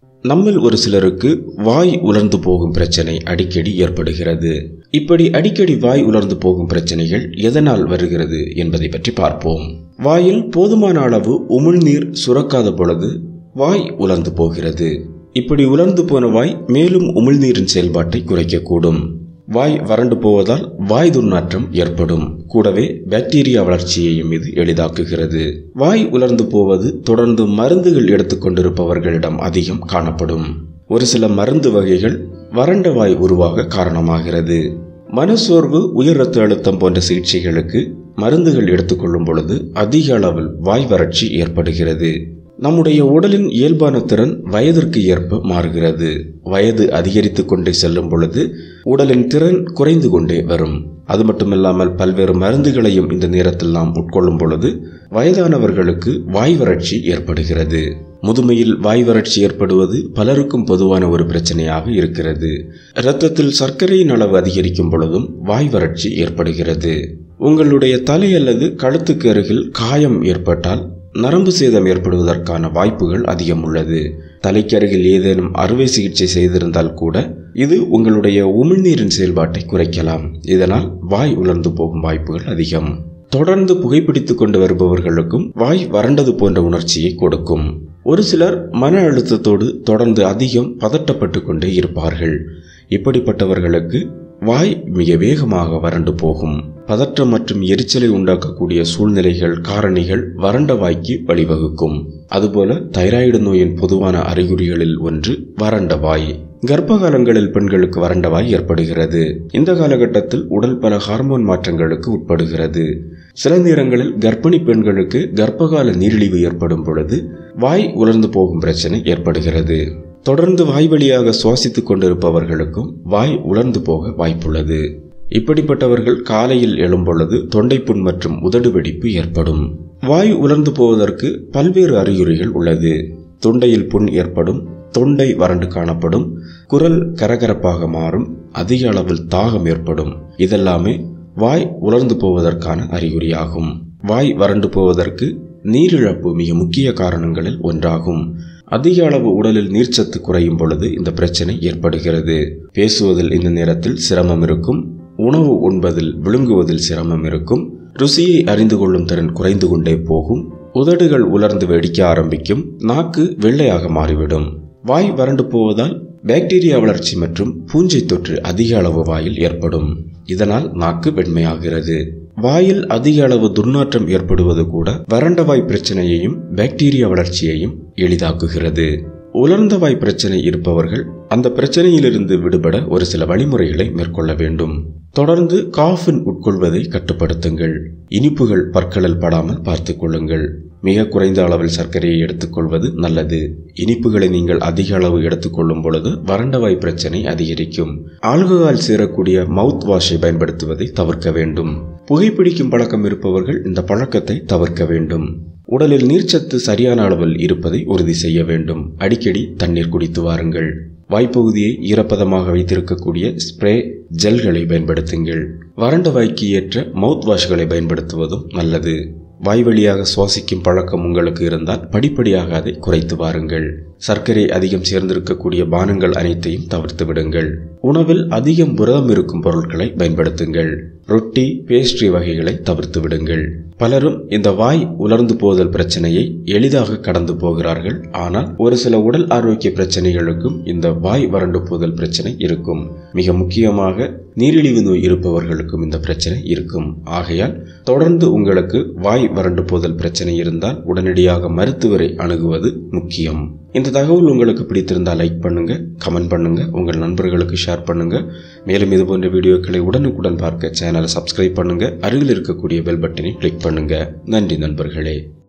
நம்மில் ஒரு சிலருக்கு வாய் உலர்ந்து போகும் பிரச்சனை அடிக்கடி ஏற்படுகிறது இப்படி அடிக்கடி வாய் உலர்ந்து போகும் பிரச்சனைகள் எதனால் வருகிறது என்பதை பற்றி பார்ப்போம் வாயில் போதுமான அளவு உமிழ்நீர் சுரக்காத பொழுது வாய் உலர்ந்து போகிறது இப்படி உலர்ந்து போன வாய் மேலும் உமிழ்நீரின் செயல்பாட்டை குறைக்கக்கூடும் வாய் வறண்டு போவதால் வாய் துர்நாற்றம் ஏற்படும் கூடவே பாக்டீரியா வளர்ச்சியையும் இது எளிதாக்குகிறது வாய் உலர்ந்து போவது தொடர்ந்து மருந்துகள் எடுத்துக்கொண்டிருப்பவர்களிடம் அதிகம் காணப்படும் ஒரு சில மருந்து வகைகள் வறண்ட வாய் உருவாக காரணமாகிறது மனசோர்வு உயர் ரத்த அழுத்தம் போன்ற சிகிச்சைகளுக்கு மருந்துகள் எடுத்துக்கொள்ளும் பொழுது அதிக அளவில் வாய் வறட்சி ஏற்படுகிறது நம்முடைய உடலின் இயல்பான திறன் வயதிற்கு ஏற்ப மாறுகிறது வயது அதிகரித்து கொண்டே செல்லும் பொழுது உடலின் திறன் குறைந்து கொண்டே வரும் அது மட்டுமில்லாமல் பல்வேறு மருந்துகளையும் இந்த நேரத்தில் நாம் உட்கொள்ளும் பொழுது வயதானவர்களுக்கு வாய் வறட்சி ஏற்படுகிறது முதுமையில் வாய் வறட்சி ஏற்படுவது பலருக்கும் பொதுவான ஒரு பிரச்சனையாக இருக்கிறது இரத்தத்தில் சர்க்கரையின் அளவு அதிகரிக்கும் பொழுதும் வாய் வறட்சி ஏற்படுகிறது உங்களுடைய தலை அல்லது கழுத்துக்கு அருகில் காயம் ஏற்பட்டால் நரம்பு சேதம் ஏற்படுவதற்கான வாய்ப்புகள் அதிகம் உள்ளது தலைக்கு அருகில் ஏதேனும் அறுவை சிகிச்சை செய்திருந்தால் கூட இது உங்களுடைய உமிழ்நீரின் செயல்பாட்டை குறைக்கலாம் இதனால் வாய் உலர்ந்து போகும் வாய்ப்புகள் அதிகம் தொடர்ந்து புகைப்பிடித்துக் கொண்டு வருபவர்களுக்கும் வாய் வறண்டது போன்ற உணர்ச்சியை கொடுக்கும் ஒரு சிலர் மன அழுத்தத்தோடு தொடர்ந்து அதிகம் பதட்டப்பட்டு கொண்டே இருப்பார்கள் இப்படிப்பட்டவர்களுக்கு வாய் மிக வேகமாக வறண்டு போகும் பதற்றம் மற்றும் எரிச்சலை உண்டாக்கக்கூடிய சூழ்நிலைகள் காரணிகள் வறண்ட வாய்க்கு வழிவகுக்கும் அதுபோல தைராய்டு நோயின் பொதுவான அறிகுறிகளில் ஒன்று வறண்ட வாய் கர்ப்ப காலங்களில் பெண்களுக்கு வறண்ட வாய் ஏற்படுகிறது இந்த காலகட்டத்தில் உடல் பல ஹார்மோன் மாற்றங்களுக்கு உட்படுகிறது சில நேரங்களில் கர்ப்பிணி பெண்களுக்கு கர்ப்பகால நீரிழிவு ஏற்படும் பொழுது வாய் உலர்ந்து போகும் பிரச்சனை ஏற்படுகிறது தொடர்ந்து வாய் வழியாக சுவாசித்துக் கொண்டிருப்பவர்களுக்கும் வாய் உலர்ந்து போக வாய்ப்புள்ளது இப்படிப்பட்டவர்கள் காலையில் எழும்பொழுது தொண்டைப்புண் மற்றும் உதடு வெடிப்பு ஏற்படும் வாய் உலர்ந்து போவதற்கு பல்வேறு அறிகுறிகள் உள்ளது தொண்டையில் புண் ஏற்படும் தொண்டை வறண்டு காணப்படும் குரல் கரகரப்பாக மாறும் அதிக அளவில் தாகம் ஏற்படும் இதெல்லாமே வாய் உலர்ந்து போவதற்கான அறிகுறியாகும் வாய் வறண்டு போவதற்கு நீரிழப்பு மிக முக்கிய காரணங்களில் ஒன்றாகும் அதிக அளவு உடலில் நீர்ச்சத்து குறையும் பொழுது இந்த பிரச்சனை ஏற்படுகிறது பேசுவதில் இந்த நேரத்தில் சிரமம் இருக்கும் உணவு உண்பதில் விழுங்குவதில் சிரமம் இருக்கும் ருசியை அறிந்து கொள்ளும் திறன் குறைந்து கொண்டே போகும் உதடுகள் உலர்ந்து வெடிக்க ஆரம்பிக்கும் நாக்கு வெள்ளையாக மாறிவிடும் வாய் வறண்டு போவதால் பாக்டீரியா வளர்ச்சி மற்றும் பூஞ்சை தொற்று அதிக அளவு வாயில் ஏற்படும் இதனால் நாக்கு வெண்மையாகிறது வாயில் அதிக அளவு துர்நாற்றம் ஏற்படுவது கூட வறண்ட வாய் பிரச்சனையையும் பாக்டீரியா வளர்ச்சியையும் எளிதாக்குகிறது உலர்ந்த வாய் பிரச்சனை இருப்பவர்கள் அந்த பிரச்சனையிலிருந்து விடுபட ஒரு சில வழிமுறைகளை மேற்கொள்ள வேண்டும் தொடர்ந்து காஃபின் உட்கொள்வதை கட்டுப்படுத்துங்கள் இனிப்புகள் பற்களில் படாமல் பார்த்துக் கொள்ளுங்கள் மிக குறைந்த அளவில் சர்க்கரையை எடுத்துக்கொள்வது நல்லது இனிப்புகளை நீங்கள் அதிக அளவு எடுத்துக்கொள்ளும் பொழுது வறண்ட வாய் பிரச்சனை அதிகரிக்கும் ஆல்கஹால் சேரக்கூடிய மவுத் வாஷை பயன்படுத்துவதை தவிர்க்க வேண்டும் புகைப்பிடிக்கும் பழக்கம் இருப்பவர்கள் இந்த பழக்கத்தை தவிர்க்க வேண்டும் உடலில் நீர்ச்சத்து சரியான அளவில் இருப்பதை உறுதி செய்ய வேண்டும் அடிக்கடி தண்ணீர் குடித்து வாருங்கள் வாய்ப்பகுதியை ஈரப்பதமாக வைத்திருக்கக்கூடிய ஸ்ப்ரே ஜெல்களை பயன்படுத்துங்கள் வறண்ட வாய்க்கு ஏற்ற மவுத் வாஷ்களை பயன்படுத்துவதும் நல்லது வாய் வழியாக சுவாசிக்கும் பழக்கம் உங்களுக்கு இருந்தால் படிப்படியாக அதை குறைத்து வாருங்கள் சர்க்கரை அதிகம் சேர்ந்திருக்கக்கூடிய பானங்கள் அனைத்தையும் தவிர்த்து விடுங்கள் உணவில் அதிகம் புரதம் இருக்கும் பொருட்களை பயன்படுத்துங்கள் ரொட்டி பேஸ்ட்ரி வகைகளை தவிர்த்து விடுங்கள் பலரும் இந்த வாய் உலர்ந்து போதல் பிரச்சனையை எளிதாக கடந்து போகிறார்கள் ஆனால் ஒரு சில உடல் ஆரோக்கிய பிரச்சனைகளுக்கும் இந்த வாய் வறண்டு போதல் பிரச்சனை இருக்கும் மிக முக்கியமாக நீரிழிவு நோய் இருப்பவர்களுக்கும் இந்த பிரச்சனை இருக்கும் ஆகையால் தொடர்ந்து உங்களுக்கு வாய் வறண்டு போதல் பிரச்சனை இருந்தால் உடனடியாக மருத்துவரை அணுகுவது முக்கியம் இந்த தகவல் உங்களுக்கு பிடித்திருந்தால் லைக் பண்ணுங்க கமெண்ட் பண்ணுங்க உங்கள் நண்பர்களுக்கு ஷேர் பண்ணுங்க மேலும் இது போன்ற வீடியோக்களை உடனுக்குடன் பார்க்க சேனலை சப்ஸ்கிரைப் பண்ணுங்க அருகில் இருக்கக்கூடிய பெல் பட்டனை கிளிக் பண்ணுங்க நன்றி நண்பர்களே